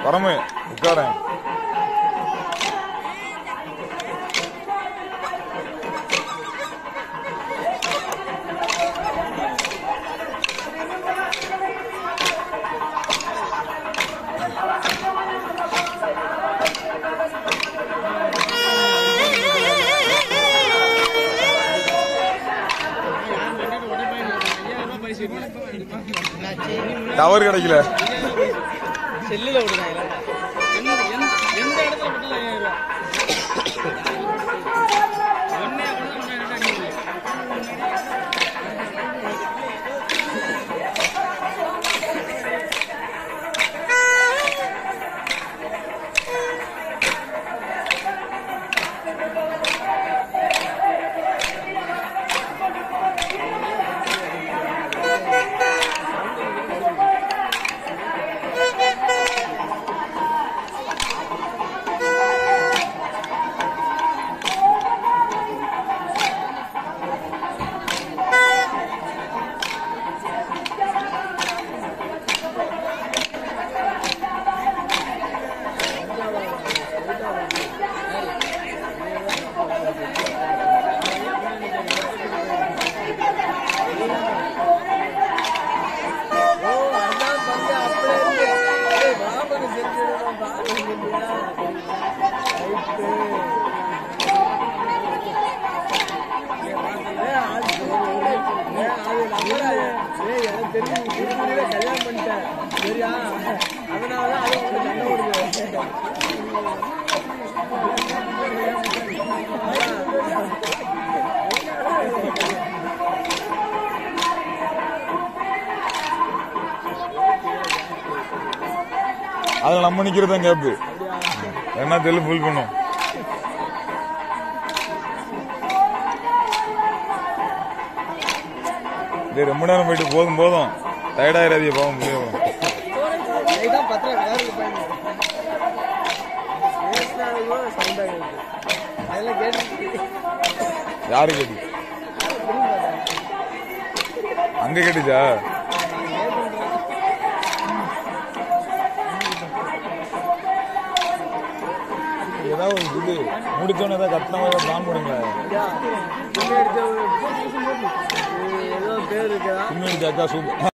Paramu உட்காரேன் tower கிடைக்கல செல்லுல விடுறாங்க எந்த எந்த- எந்த இடத்துல மட்டும் ஐயாயிரம் ரூபா ஒன்னே ஒண்ணு ஒண்ணு ரெண்டு அடிக்குது. கல்யாணம் பண்ணிட்டேன் சரியா அதனாலதான் அது உங்களுக்கு சண்டை ஓடுது அதுல நம்ம நிக்கிறது தான் கேப்பு என்ன தெல்லு ஃபுல் பண்ணும் டேய் ரொம்ப நேரம் போயிட்டு போதும் போதும் டயர்டாயிராதிய போகும் முடியும் இதுதான் பத்திர வேறு பையன் பேசினாலும் சவுண்ட் ஆகிடுது அதெல்லாம் கேட்டு யாரு கேட்டு அங்க கேட்டுச்சா ஏதாவது ஒரு இது முடிச்சோன்னு ஏதாவது கட்டின மாதிரி பிளான் பண்ணுங்க ஏதோ பேர் இருக்குதா பின்னாடி ஜாக்கா சூப்பர்